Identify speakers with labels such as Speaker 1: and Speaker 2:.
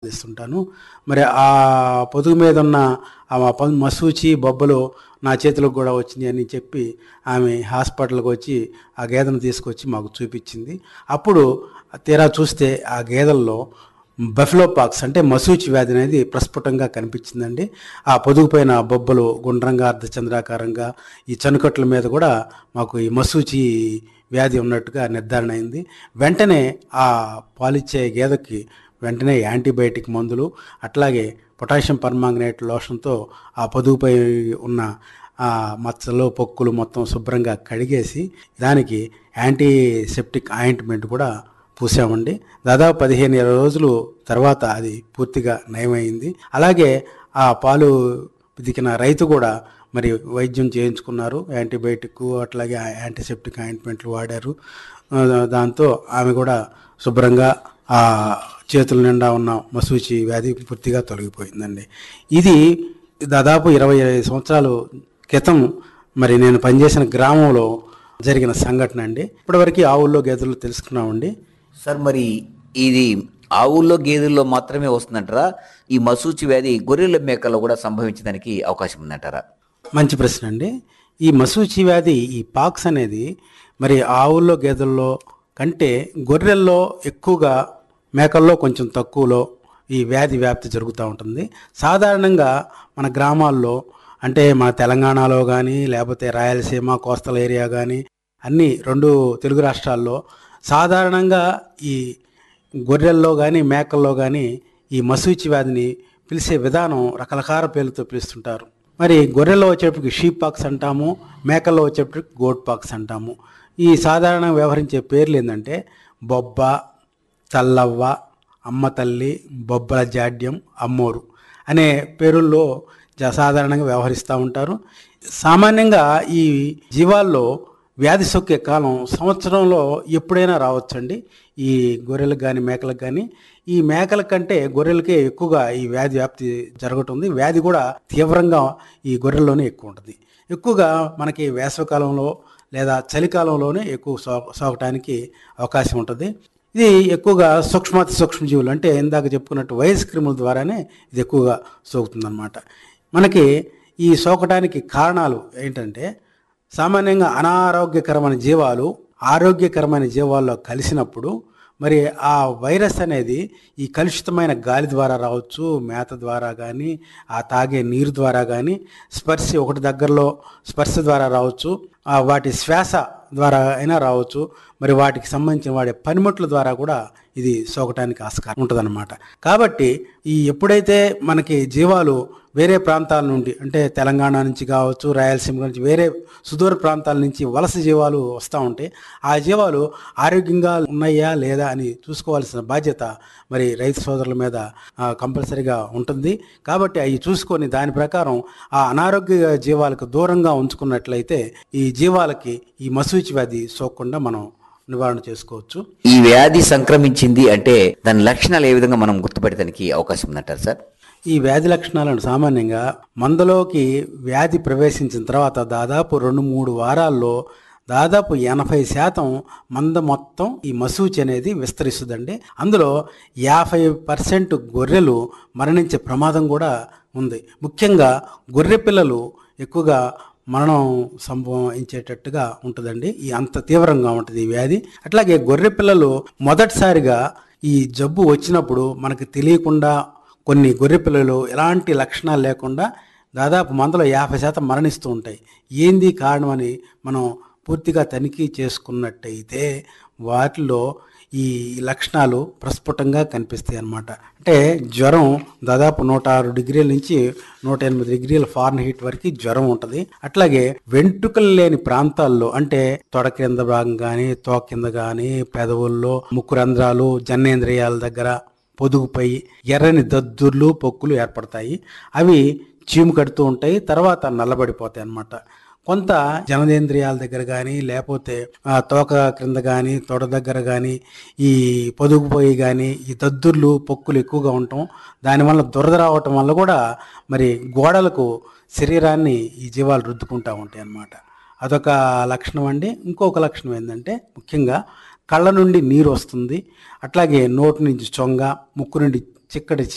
Speaker 1: ప్రార్థిస్తుంటాను మరి ఆ పొదుగు మీద ఉన్న ఆ ప- మసూచి బొబ్బలు నా చేతిలోకి కూడా వచ్చినాయి అని చెప్పి ఆమె హాస్పిటల్కి వచ్చి ఆ గేదెను తీసుకొచ్చి మాకు చూపించింది అప్పుడు తీరా చూస్తే ఆ గేదెల్లో బఫెలో పాక్స్ అంటే మసూచి వ్యాధి అనేది ప్రస్ఫుటంగా కనిపించిందండి ఆ పొదుగుపైన బొబ్బలు గుండ్రంగా అర్ధచంద్రాకారంగా ఈ చనుకట్ల మీద కూడా మాకు ఈ మసూచి వ్యాధి ఉన్నట్టుగా నిర్ధారణ అయింది వెంటనే ఆ పాలిచ్చే గేదెకి వెంటనే యాంటీబయాటిక్ మందులు అట్లాగే పొటాషియం పర్మాంగనేట్ లోషన్తో ఆ పొదుగుపై ఉన్న ఆ మచ్చలు పొక్కులు మొత్తం శుభ్రంగా కడిగేసి దానికి యాంటీసెప్టిక్ ఆయింట్మెంట్ కూడా పూసామండి దాదాపు పదిహేను ఇరవై రోజులు తర్వాత అది పూర్తిగా నయమైంది అలాగే ఆ పాలు పితికిన రైతు కూడా మరి వైద్యం చేయించుకున్నారు యాంటీబయాటిక్ అట్లాగే యాంటీసెప్టిక్ ఆయింట్మెంట్లు వాడారు ఆ, దాంతో ఆమె కూడా శుభ్రంగా ఆ చేతుల నిండా ఉన్న మసూచి వ్యాధి పూర్తిగా తొలగిపోయిందండి ఇది దాదాపు ఇరవై ఐదు సంవత్సరాలు క్రితం మరి నేను పనిచేసిన గ్రామంలో జరిగిన సంఘటన అండి ఇప్పటివరకు ఆవుల్లో గేదెలు తెలుసుకున్నామండి
Speaker 2: సార్ మరి ఇది ఆవుల్లో గేదెల్లో మాత్రమే వస్తుందంటారా ఈ మసూచి వ్యాధి గొర్రెల మేకల్లో కూడా సంభవించడానికి అవకాశం ఉందంటారా
Speaker 1: మంచి ప్రశ్న అండి ఈ మసూచి వ్యాధి ఈ పాక్స్ అనేది మరి ఆవుల్లో గేదెల్లో కంటే గొర్రెల్లో ఎక్కువగా మేకల్లో కొంచెం తక్కువలో ఈ వ్యాధి వ్యాప్తి జరుగుతూ ఉంటుంది సాధారణంగా మన గ్రామాల్లో అంటే మన తెలంగాణలో కానీ లేకపోతే రాయలసీమ కోస్తల్ ఏరియా కానీ అన్ని రెండు తెలుగు రాష్ట్రాల్లో సాధారణంగా ఈ గొర్రెల్లో కానీ మేకల్లో కానీ ఈ మసూచి వ్యాధిని పిలిచే విధానం రకరకాల పేర్లతో పిలుస్తుంటారు మరి గొర్రెల్లో వచ్చేటప్పటికి షీప్ పాక్స్ అంటాము మేకల్లో వచ్చేటప్పటికి గోట్ పాక్స్ అంటాము ఈ సాధారణంగా వ్యవహరించే పేర్లు ఏంటంటే బొబ్బ చల్లవ్వ అమ్మ తల్లి బొబ్బల జాడ్యం అమ్మోరు అనే పేరుల్లో జ- సాధారణంగా వ్యవహరిస్తూ ఉంటారు సామాన్యంగా ఈ జీవాల్లో వ్యాధి సోకే కాలం సంవత్సరంలో ఎప్పుడైనా రావచ్చండి ఈ గొర్రెలకు కానీ మేకలకు కానీ ఈ మేకల కంటే గొర్రెలకే ఎక్కువగా ఈ వ్యాధి వ్యాప్తి జరుగుతుంది వ్యాధి కూడా తీవ్రంగా ఈ గొర్రెల్లోనే ఎక్కువ ఉంటుంది ఎక్కువగా మనకి వేసవికాలంలో లేదా చలికాలంలోనే ఎక్కువ సో సోకటానికి అవకాశం ఉంటుంది ఇది ఎక్కువగా సూక్ష్మాతి సూక్ష్మజీవులు అంటే ఇందాక చెప్పుకున్నట్టు వైరస్ క్రిముల ద్వారానే ఇది ఎక్కువగా సోకుతుందన్నమాట మనకి ఈ సోకటానికి కారణాలు ఏంటంటే సామాన్యంగా అనారోగ్యకరమైన జీవాలు ఆరోగ్యకరమైన జీవాల్లో కలిసినప్పుడు మరి ఆ వైరస్ అనేది ఈ కలుషితమైన గాలి ద్వారా రావచ్చు మేత ద్వారా కానీ ఆ తాగే నీరు ద్వారా కానీ స్పర్శ ఒకటి దగ్గరలో స్పర్శ ద్వారా రావచ్చు ఆ వాటి శ్వాస ద్వారా అయినా రావచ్చు మరి వాటికి సంబంధించిన వాడే పనిముట్ల ద్వారా కూడా ఇది సోకటానికి ఆస్కారం ఉంటుందన్నమాట కాబట్టి ఈ ఎప్పుడైతే మనకి జీవాలు వేరే ప్రాంతాల నుండి అంటే తెలంగాణ నుంచి కావచ్చు రాయలసీమ నుంచి వేరే సుదూర ప్రాంతాల నుంచి వలస జీవాలు వస్తూ ఉంటాయి ఆ జీవాలు ఆరోగ్యంగా ఉన్నాయా లేదా అని చూసుకోవాల్సిన బాధ్యత మరి రైతు సోదరుల మీద ఆ, కంపల్సరీగా ఉంటుంది కాబట్టి అవి చూసుకొని దాని ప్రకారం ఆ అనారోగ్య జీవాలకు దూరంగా ఉంచుకున్నట్లయితే ఈ జీవాలకి ఈ మసూచి వ్యాధి సోకకుండా మనం నివారణ చేసుకోవచ్చు
Speaker 2: ఈ వ్యాధి సంక్రమించింది అంటే దాని లక్షణాలు ఏ విధంగా మనం గుర్తుపడటానికి అవకాశం ఉందంటారు సార్
Speaker 1: ఈ వ్యాధి లక్షణాలను సామాన్యంగా మందలోకి వ్యాధి ప్రవేశించిన తర్వాత దాదాపు రెండు మూడు వారాల్లో దాదాపు ఎనభై శాతం మంద మొత్తం ఈ మసూచి అనేది విస్తరిస్తుందండి అందులో యాభై పర్సెంట్ గొర్రెలు మరణించే ప్రమాదం కూడా ఉంది ముఖ్యంగా గొర్రె పిల్లలు ఎక్కువగా మరణం సంభవించేటట్టుగా ఉంటుందండి ఈ అంత తీవ్రంగా ఉంటుంది ఈ వ్యాధి అట్లాగే గొర్రె పిల్లలు మొదటిసారిగా ఈ జబ్బు వచ్చినప్పుడు మనకు తెలియకుండా కొన్ని గొర్రె పిల్లలు ఎలాంటి లక్షణాలు లేకుండా దాదాపు మందలో యాభై శాతం మరణిస్తూ ఉంటాయి ఏంది కారణం అని మనం పూర్తిగా తనిఖీ చేసుకున్నట్టయితే వాటిలో ఈ లక్షణాలు ప్రస్ఫుటంగా కనిపిస్తాయి అన్నమాట అంటే జ్వరం దాదాపు నూట ఆరు డిగ్రీల నుంచి నూట ఎనిమిది డిగ్రీల ఫారెన్ హీట్ వరకు జ్వరం ఉంటుంది అట్లాగే వెంట్రుకలు లేని ప్రాంతాల్లో అంటే తొడ కింద భాగం కానీ తోక కింద కానీ పెదవుల్లో ముక్కు రంధ్రాలు జనేంద్రియాల దగ్గర పొదుగుపై ఎర్రని దద్దుర్లు పొక్కులు ఏర్పడతాయి అవి చీము కడుతూ ఉంటాయి తర్వాత నల్లబడిపోతాయి అన్నమాట కొంత జననేంద్రియాల దగ్గర కానీ లేకపోతే ఆ తోక క్రింద కానీ తొడ దగ్గర కానీ ఈ పొదుగుపోయి కానీ ఈ దద్దుర్లు పొక్కులు ఎక్కువగా ఉండటం దానివల్ల దురద రావటం వల్ల కూడా మరి గోడలకు శరీరాన్ని ఈ జీవాలు రుద్దుకుంటూ ఉంటాయి అన్నమాట అదొక లక్షణం అండి ఇంకొక లక్షణం ఏంటంటే ముఖ్యంగా కళ్ళ నుండి నీరు వస్తుంది అట్లాగే నోటి నుంచి చొంగ ముక్కు నుండి చిక్కటి